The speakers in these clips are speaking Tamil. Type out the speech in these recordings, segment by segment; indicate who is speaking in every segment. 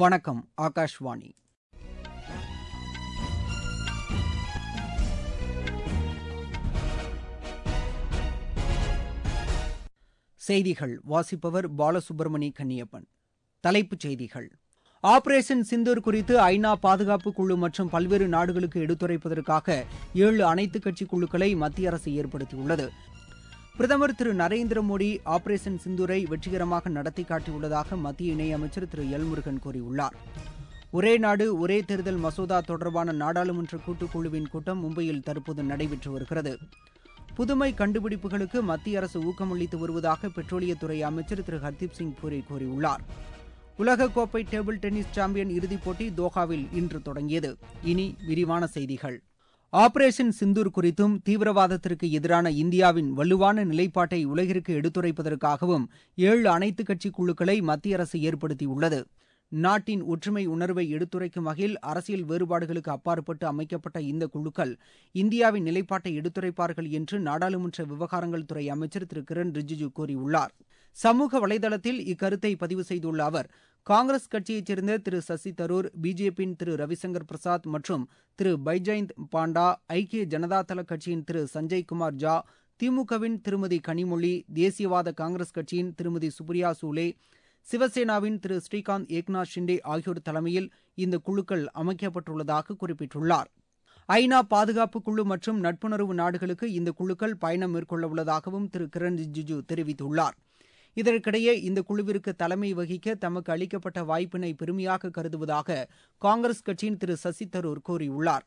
Speaker 1: வணக்கம் ஆகாஷ்வாணி செய்திகள் வாசிப்பவர் பாலசுப்ரமணி கன்னியப்பன் தலைப்புச் செய்திகள் ஆபரேஷன் சிந்தூர் குறித்து ஐநா பாதுகாப்பு குழு மற்றும் பல்வேறு நாடுகளுக்கு எடுத்துரைப்பதற்காக ஏழு அனைத்துக் கட்சி குழுக்களை மத்திய அரசு ஏற்படுத்தியுள்ளது பிரதமர் திரு நரேந்திர மோடி ஆபரேஷன் சிந்தூரை வெற்றிகரமாக நடத்தி காட்டியுள்ளதாக மத்திய இணையமைச்சர் திரு எல் முருகன் கூறியுள்ளார் ஒரே நாடு ஒரே தேர்தல் மசோதா தொடர்பான நாடாளுமன்ற கூட்டுக்குழுவின் கூட்டம் மும்பையில் தற்போது நடைபெற்று வருகிறது புதுமை கண்டுபிடிப்புகளுக்கு மத்திய அரசு ஊக்கமளித்து வருவதாக பெட்ரோலியத்துறை அமைச்சர் திரு ஹர்தீப் சிங் பூரி கூறியுள்ளார் உலகக்கோப்பை டேபிள் டென்னிஸ் சாம்பியன் இறுதிப் போட்டி தோஹாவில் இன்று தொடங்கியது இனி விரிவான செய்திகள் ஆபரேஷன் சிந்தூர் குறித்தும் தீவிரவாதத்திற்கு எதிரான இந்தியாவின் வலுவான நிலைப்பாட்டை உலகிற்கு எடுத்துரைப்பதற்காகவும் ஏழு அனைத்துக் கட்சி குழுக்களை மத்திய அரசு ஏற்படுத்தியுள்ளது நாட்டின் ஒற்றுமை உணர்வை எடுத்துரைக்கும் வகையில் அரசியல் வேறுபாடுகளுக்கு அப்பாற்பட்டு அமைக்கப்பட்ட இந்த குழுக்கள் இந்தியாவின் நிலைப்பாட்டை எடுத்துரைப்பார்கள் என்று நாடாளுமன்ற விவகாரங்கள் துறை அமைச்சர் திரு கிரண் ரிஜிஜு கூறியுள்ளார் சமூக வலைதளத்தில் இக்கருத்தை பதிவு செய்துள்ள அவர் காங்கிரஸ் கட்சியைச் சேர்ந்த திரு சசி தரூர் பிஜேபியின் திரு ரவிசங்கர் பிரசாத் மற்றும் திரு பைஜெயந்த் பாண்டா ஐக்கிய ஜனதாதள கட்சியின் திரு சஞ்சய் குமார் ஜா திமுகவின் திருமதி கனிமொழி தேசியவாத காங்கிரஸ் கட்சியின் திருமதி சுப்ரியா சூலே சிவசேனாவின் திரு ஸ்ரீகாந்த் ஏக்நாத் ஷிண்டே ஆகியோர் தலைமையில் இந்த குழுக்கள் அமைக்கப்பட்டுள்ளதாக குறிப்பிட்டுள்ளார் ஐநா பாதுகாப்பு குழு மற்றும் நட்புணர்வு நாடுகளுக்கு இந்த குழுக்கள் பயணம் மேற்கொள்ள உள்ளதாகவும் திரு கிரண் ரிஜிஜு தெரிவித்துள்ளார் இதற்கிடையே இந்த குழுவிற்கு தலைமை வகிக்க தமக்கு அளிக்கப்பட்ட வாய்ப்பினை பெருமையாக கருதுவதாக காங்கிரஸ் கட்சியின் திரு சசி தரூர் கூறியுள்ளார்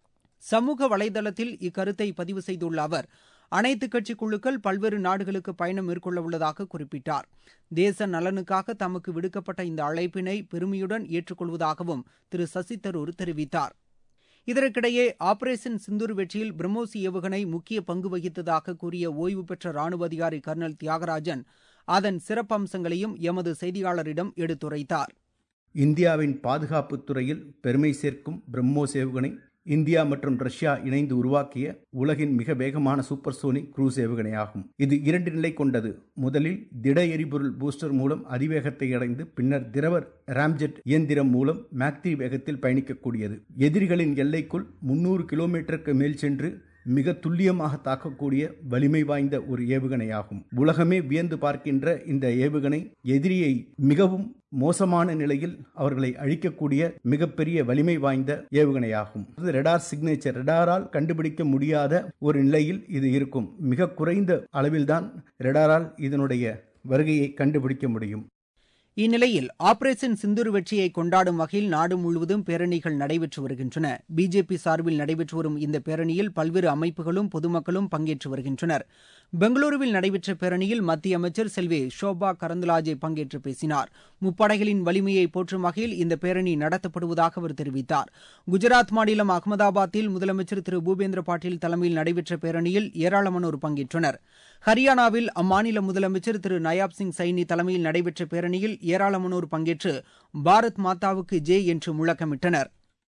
Speaker 1: சமூக வலைதளத்தில் இக்கருத்தை பதிவு செய்துள்ள அவர் அனைத்து கட்சி குழுக்கள் பல்வேறு நாடுகளுக்கு பயணம் மேற்கொள்ள உள்ளதாக குறிப்பிட்டார் தேச நலனுக்காக தமக்கு விடுக்கப்பட்ட இந்த அழைப்பினை பெருமையுடன் ஏற்றுக்கொள்வதாகவும் திரு சசி தரூர் தெரிவித்தார் இதற்கிடையே ஆபரேஷன் சிந்தூர் வெற்றியில் பிரம்மோஸ் ஏவுகணை முக்கிய பங்கு வகித்ததாக கூறிய ஓய்வு பெற்ற ராணுவ அதிகாரி கர்னல் தியாகராஜன் அதன் சிறப்பம்சங்களையும் எமது செய்தியாளரிடம் எடுத்துரைத்தார்
Speaker 2: இந்தியாவின் பாதுகாப்புத் துறையில் பெருமை சேர்க்கும் பிரம்மோஸ் ஏவுகணை இந்தியா மற்றும் ரஷ்யா இணைந்து உருவாக்கிய உலகின் மிக வேகமான சூப்பர்சோனிக் குரூஸ் ஏவுகணையாகும் இது இரண்டு நிலை கொண்டது முதலில் திட எரிபொருள் பூஸ்டர் மூலம் அதிவேகத்தை அடைந்து பின்னர் திரவ ராம்ஜெட் இயந்திரம் மூலம் மேக்தி வேகத்தில் பயணிக்கக்கூடியது எதிரிகளின் எல்லைக்குள் முன்னூறு கிலோமீட்டருக்கு மேல் சென்று மிக துல்லியமாக தாக்கக்கூடிய வலிமை வாய்ந்த ஒரு ஏவுகணையாகும் உலகமே வியந்து பார்க்கின்ற இந்த ஏவுகணை எதிரியை மிகவும் மோசமான நிலையில் அவர்களை அழிக்கக்கூடிய மிகப்பெரிய வலிமை வாய்ந்த ஏவுகணையாகும் ரெடார் சிக்னேச்சர் ரெடாரால் கண்டுபிடிக்க முடியாத ஒரு நிலையில் இது இருக்கும் மிக குறைந்த அளவில்தான் ரெடாரால் இதனுடைய வருகையை கண்டுபிடிக்க முடியும்
Speaker 1: இந்நிலையில் ஆபரேஷன் சிந்தூர் வெற்றியை கொண்டாடும் வகையில் நாடு முழுவதும் பேரணிகள் நடைபெற்று வருகின்றன பிஜேபி சார்பில் நடைபெற்று வரும் இந்த பேரணியில் பல்வேறு அமைப்புகளும் பொதுமக்களும் பங்கேற்று வருகின்றனர் பெங்களூருவில் நடைபெற்ற பேரணியில் மத்திய அமைச்சர் செல்வி ஷோபா கரந்தலாஜே பங்கேற்று பேசினார் முப்படைகளின் வலிமையை போற்றும் வகையில் இந்த பேரணி நடத்தப்படுவதாக அவர் தெரிவித்தார் குஜராத் மாநிலம் அகமதாபாத்தில் முதலமைச்சர் திரு பூபேந்திர பாட்டீல் தலைமையில் நடைபெற்ற பேரணியில் ஏராளமானோர் பங்கேற்றனர் ஹரியானாவில் அம்மாநில முதலமைச்சர் திரு நயாப் சிங் சைனி தலைமையில் நடைபெற்ற பேரணியில் ஏராளமானோர் பங்கேற்று பாரத் மாதாவுக்கு ஜே என்று முழக்கமிட்டனர்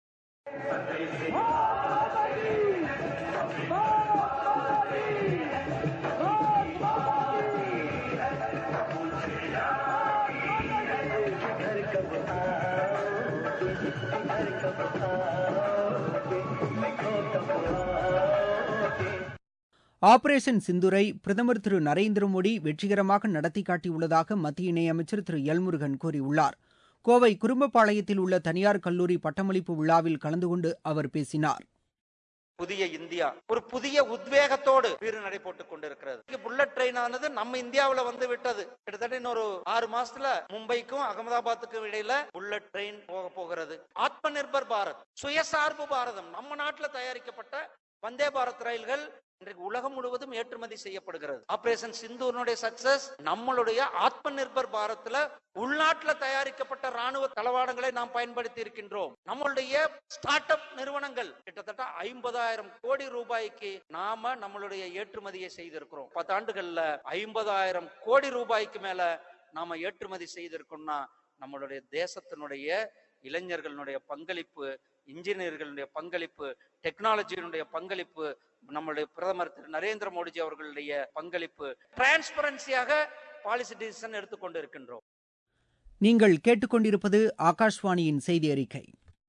Speaker 1: ஆபரேஷன் சிந்துரை பிரதமர் திரு நரேந்திர மோடி வெற்றிகரமாக நடத்தி காட்டியுள்ளதாக மத்திய இணையமைச்சர் திரு எல்முருகன் கூறியுள்ளார் கோவை குறும்பபாளையத்தில் உள்ள தனியார் கல்லூரி பட்டமளிப்பு விழாவில் கலந்து கொண்டு அவர் பேசினார்
Speaker 3: புதிய இந்தியா ஒரு புதிய உத்வேகத்தோடு வீறு நடை போட்டுக் கொண்டிருக்கிறது புல்லட் ட்ரெயின் ஆனது நம்ம இந்தியாவில வந்து விட்டது கிட்டத்தட்ட இன்னொரு ஆறு மாசத்துல மும்பைக்கும் அகமதாபாத்துக்கும் இடையில புல்லட் ட்ரெயின் போக போகிறது ஆத்ம நிர்பர் பாரத் சுயசார்பு பாரதம் நம்ம நாட்டுல தயாரிக்கப்பட்ட வந்தே பாரத் ரயில்கள் இன்றைக்கு உலகம் முழுவதும் ஏற்றுமதி செய்யப்படுகிறது ஆபரேஷன் சிந்தூர்னுடைய சக்சஸ் நம்மளுடைய ஆத்ம நிர்பர் பாரத்ல உள்நாட்டுல தயாரிக்கப்பட்ட ராணுவ தளவாடங்களை நாம் பயன்படுத்தி இருக்கின்றோம் நம்மளுடைய ஸ்டார்ட் அப் நிறுவனங்கள் கிட்டத்தட்ட ஐம்பதாயிரம் கோடி ரூபாய்க்கு நாம நம்மளுடைய ஏற்றுமதியை செய்திருக்கிறோம் பத்து ஆண்டுகள்ல ஐம்பதாயிரம் கோடி ரூபாய்க்கு மேல நாம ஏற்றுமதி செய்திருக்கோம்னா நம்மளுடைய தேசத்தினுடைய இளைஞர்களுடைய பங்களிப்பு இன்ஜினியர்களுடைய பங்களிப்பு டெக்னாலஜியினுடைய பங்களிப்பு நம்மளுடைய பிரதமர் திரு நரேந்திர மோடிஜி அவர்களுடைய பங்களிப்பு டிரான்ஸ்பரன்சியாக பாலிசி டிசிஷன் எடுத்துக்கொண்டு இருக்கின்றோம்
Speaker 1: நீங்கள் கேட்டுக்கொண்டிருப்பது ஆகாஷ்வாணியின் செய்தி அறிக்கை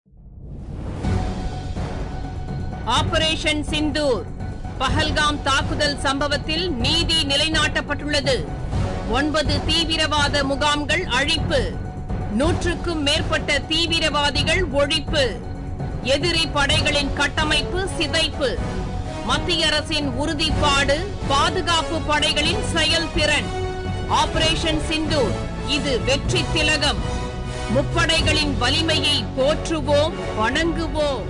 Speaker 4: ஆபரேஷன் சிந்தூர் பஹல்காம் தாக்குதல் சம்பவத்தில் நீதி நிலைநாட்டப்பட்டுள்ளது ஒன்பது தீவிரவாத முகாம்கள் அழிப்பு நூற்றுக்கும் மேற்பட்ட தீவிரவாதிகள் ஒழிப்பு எதிரி படைகளின் கட்டமைப்பு சிதைப்பு மத்திய அரசின் உறுதிப்பாடு பாதுகாப்பு படைகளின் செயல்திறன் ஆபரேஷன் சிந்தூர் இது வெற்றி திலகம் முப்படைகளின் வலிமையை போற்றுவோம் வணங்குவோம்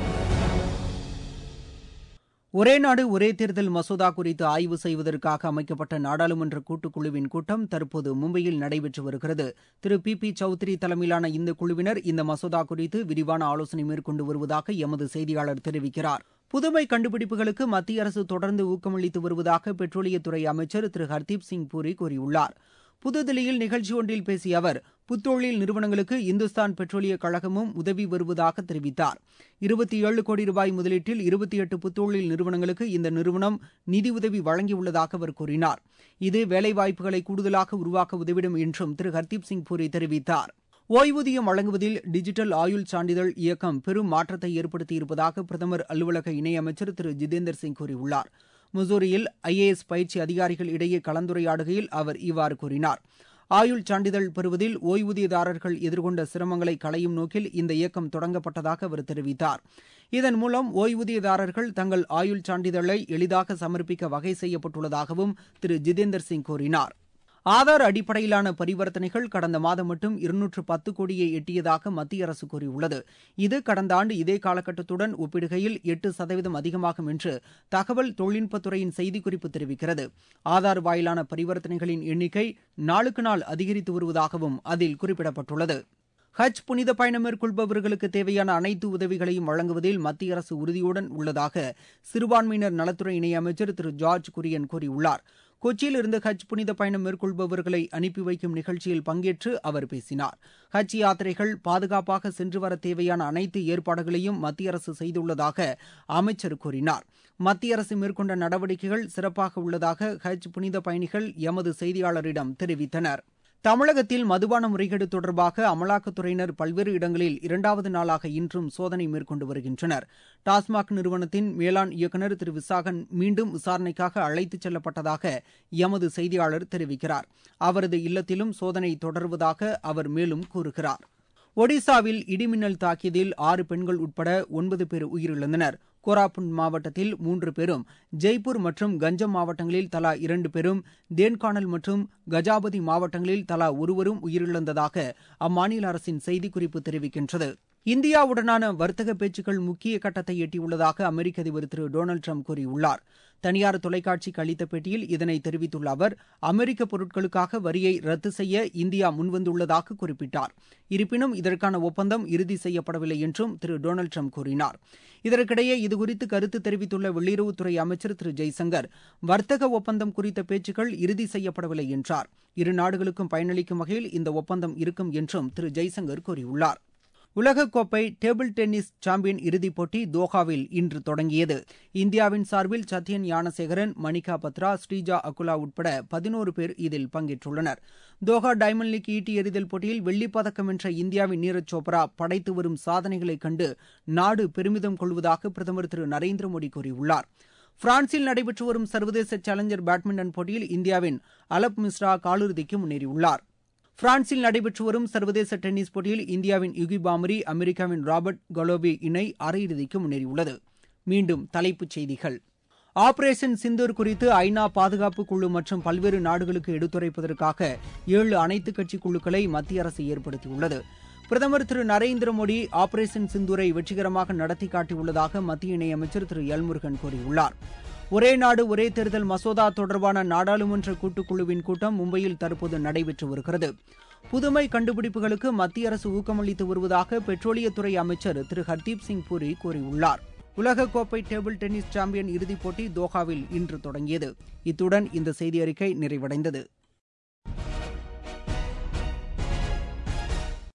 Speaker 1: ஒரே நாடு ஒரே தேர்தல் மசோதா குறித்து ஆய்வு செய்வதற்காக அமைக்கப்பட்ட நாடாளுமன்ற கூட்டுக்குழுவின் கூட்டம் தற்போது மும்பையில் நடைபெற்று வருகிறது திரு பி பி சௌத்ரி தலைமையிலான இந்த குழுவினர் இந்த மசோதா குறித்து விரிவான ஆலோசனை மேற்கொண்டு வருவதாக எமது செய்தியாளர் தெரிவிக்கிறார் புதுமை கண்டுபிடிப்புகளுக்கு மத்திய அரசு தொடர்ந்து ஊக்கமளித்து வருவதாக பெட்ரோலியத்துறை அமைச்சர் திரு ஹர்தீப் சிங் பூரி கூறியுள்ளார் புதுதில்லியில் நிகழ்ச்சி ஒன்றில் பேசிய அவர் புத்தொழில் நிறுவனங்களுக்கு இந்துஸ்தான் பெட்ரோலிய கழகமும் உதவி வருவதாக தெரிவித்தார் இருபத்தி ஏழு கோடி ரூபாய் முதலீட்டில் இருபத்தி எட்டு புத்தொழில் நிறுவனங்களுக்கு இந்த நிறுவனம் நிதியுதவி வழங்கியுள்ளதாக அவர் கூறினார் இது வேலைவாய்ப்புகளை கூடுதலாக உருவாக்க உதவிடும் என்றும் திரு ஹர்தீப் சிங் பூரி தெரிவித்தார் ஓய்வூதியம் வழங்குவதில் டிஜிட்டல் ஆயுள் சான்றிதழ் இயக்கம் பெரும் மாற்றத்தை ஏற்படுத்தியிருப்பதாக பிரதமர் அலுவலக இணையமைச்சர் திரு ஜிதேந்தர் சிங் கூறியுள்ளார் முசோரியில் ஐஏஎஸ் பயிற்சி அதிகாரிகள் இடையே கலந்துரையாடுகையில் அவர் இவ்வாறு கூறினார் ஆயுள் சான்றிதழ் பெறுவதில் ஓய்வூதியதாரர்கள் எதிர்கொண்ட சிரமங்களை களையும் நோக்கில் இந்த இயக்கம் தொடங்கப்பட்டதாக அவர் தெரிவித்தார் இதன் மூலம் ஓய்வூதியதாரர்கள் தங்கள் ஆயுள் சான்றிதழை எளிதாக சமர்ப்பிக்க வகை செய்யப்பட்டுள்ளதாகவும் திரு ஜிதேந்தர் சிங் கூறினார் ஆதார் அடிப்படையிலான பரிவர்த்தனைகள் கடந்த மாதம் மட்டும் இருநூற்று பத்து கோடியை எட்டியதாக மத்திய அரசு கூறியுள்ளது இது கடந்த ஆண்டு இதே காலகட்டத்துடன் ஒப்பிடுகையில் எட்டு சதவீதம் அதிகமாகும் என்று தகவல் தொழில்நுட்பத்துறையின் செய்திக்குறிப்பு தெரிவிக்கிறது ஆதார் வாயிலான பரிவர்த்தனைகளின் எண்ணிக்கை நாளுக்கு நாள் அதிகரித்து வருவதாகவும் அதில் குறிப்பிடப்பட்டுள்ளது ஹஜ் புனித பயணம் மேற்கொள்பவர்களுக்கு தேவையான அனைத்து உதவிகளையும் வழங்குவதில் மத்திய அரசு உறுதியுடன் உள்ளதாக சிறுபான்மையினர் நலத்துறை இணையமைச்சர் திரு ஜார்ஜ் குரியன் கூறியுள்ளார் கொச்சியில் இருந்து ஹஜ் புனித பயணம் மேற்கொள்பவர்களை அனுப்பி வைக்கும் நிகழ்ச்சியில் பங்கேற்று அவர் பேசினார் ஹஜ் யாத்திரைகள் பாதுகாப்பாக சென்று வர தேவையான அனைத்து ஏற்பாடுகளையும் மத்திய அரசு செய்துள்ளதாக அமைச்சர் கூறினார் மத்திய அரசு மேற்கொண்ட நடவடிக்கைகள் சிறப்பாக உள்ளதாக ஹஜ் புனித பயணிகள் எமது செய்தியாளரிடம் தெரிவித்தனர் தமிழகத்தில் மதுபான முறைகேடு தொடர்பாக அமலாக்கத்துறையினர் பல்வேறு இடங்களில் இரண்டாவது நாளாக இன்றும் சோதனை மேற்கொண்டு வருகின்றனர் டாஸ்மாக் நிறுவனத்தின் மேலாண் இயக்குநர் திரு விசாகன் மீண்டும் விசாரணைக்காக அழைத்துச் செல்லப்பட்டதாக எமது செய்தியாளர் தெரிவிக்கிறார் அவரது இல்லத்திலும் சோதனை தொடர்வதாக அவர் மேலும் கூறுகிறார் ஒடிசாவில் இடிமின்னல் தாக்கியதில் ஆறு பெண்கள் உட்பட ஒன்பது பேர் உயிரிழந்தனர் கோராபுண்ட் மாவட்டத்தில் மூன்று பேரும் ஜெய்ப்பூர் மற்றும் கஞ்சம் மாவட்டங்களில் தலா இரண்டு பேரும் தேன்கானல் மற்றும் கஜாபதி மாவட்டங்களில் தலா ஒருவரும் உயிரிழந்ததாக அம்மாநில அரசின் செய்திக்குறிப்பு தெரிவிக்கின்றது இந்தியாவுடனான வர்த்தக பேச்சுக்கள் முக்கிய கட்டத்தை எட்டியுள்ளதாக அமெரிக்க அதிபர் திரு டொனால்டு ட்ரம்ப் கூறியுள்ளார் தனியார் தொலைக்காட்சிக்கு அளித்த பேட்டியில் இதனை தெரிவித்துள்ள அவர் அமெரிக்க பொருட்களுக்காக வரியை ரத்து செய்ய இந்தியா முன்வந்துள்ளதாக குறிப்பிட்டார் இருப்பினும் இதற்கான ஒப்பந்தம் இறுதி செய்யப்படவில்லை என்றும் திரு டொனால்டு ட்ரம்ப் கூறினார் இதற்கிடையே இதுகுறித்து கருத்து தெரிவித்துள்ள வெளியுறவுத்துறை அமைச்சர் திரு ஜெய்சங்கர் வர்த்தக ஒப்பந்தம் குறித்த பேச்சுக்கள் இறுதி செய்யப்படவில்லை என்றார் இரு நாடுகளுக்கும் பயனளிக்கும் வகையில் இந்த ஒப்பந்தம் இருக்கும் என்றும் திரு ஜெய்சங்கர் கூறியுள்ளார் உலகக்கோப்பை டேபிள் டென்னிஸ் சாம்பியன் இறுதிப் போட்டி தோஹாவில் இன்று தொடங்கியது இந்தியாவின் சார்பில் சத்யன் யானசேகரன் மணிகா பத்ரா ஸ்ரீஜா அகுலா உட்பட பதினோரு பேர் இதில் பங்கேற்றுள்ளனர் தோஹா டைமண்ட் லீக் ஈட்டி எறிதல் போட்டியில் வெள்ளிப்பதக்கம் வென்ற இந்தியாவின் நீரஜ் சோப்ரா படைத்து வரும் சாதனைகளைக் கண்டு நாடு பெருமிதம் கொள்வதாக பிரதமர் திரு நரேந்திர மோடி கூறியுள்ளார் பிரான்சில் நடைபெற்று வரும் சர்வதேச சேலஞ்சர் பேட்மிண்டன் போட்டியில் இந்தியாவின் அலப் மிஸ்ரா காலிறுதிக்கு முன்னேறியுள்ளார் பிரான்சில் நடைபெற்று வரும் சர்வதேச டென்னிஸ் போட்டியில் இந்தியாவின் யுகி பாமரி அமெரிக்காவின் ராபர்ட் கலோபி இணை அரையிறுதிக்கு முன்னேறியுள்ளது மீண்டும் தலைப்புச் செய்திகள் ஆபரேஷன் சிந்தூர் குறித்து ஐநா பாதுகாப்பு குழு மற்றும் பல்வேறு நாடுகளுக்கு எடுத்துரைப்பதற்காக ஏழு அனைத்துக் கட்சி குழுக்களை மத்திய அரசு ஏற்படுத்தியுள்ளது பிரதமர் திரு நரேந்திர மோடி ஆபரேஷன் சிந்தூரை வெற்றிகரமாக நடத்தி காட்டியுள்ளதாக மத்திய இணையமைச்சர் திரு எல்முருகன் கூறியுள்ளார் ஒரே நாடு ஒரே தேர்தல் மசோதா தொடர்பான நாடாளுமன்ற கூட்டுக்குழுவின் கூட்டம் மும்பையில் தற்போது நடைபெற்று வருகிறது புதுமை கண்டுபிடிப்புகளுக்கு மத்திய அரசு ஊக்கமளித்து வருவதாக பெட்ரோலியத்துறை அமைச்சர் திரு ஹர்தீப் சிங் பூரி கூறியுள்ளார் உலகக்கோப்பை டேபிள் டென்னிஸ் சாம்பியன் இறுதிப் போட்டி தோஹாவில் இன்று தொடங்கியது இத்துடன் இந்த செய்தி அறிக்கை நிறைவடைந்தது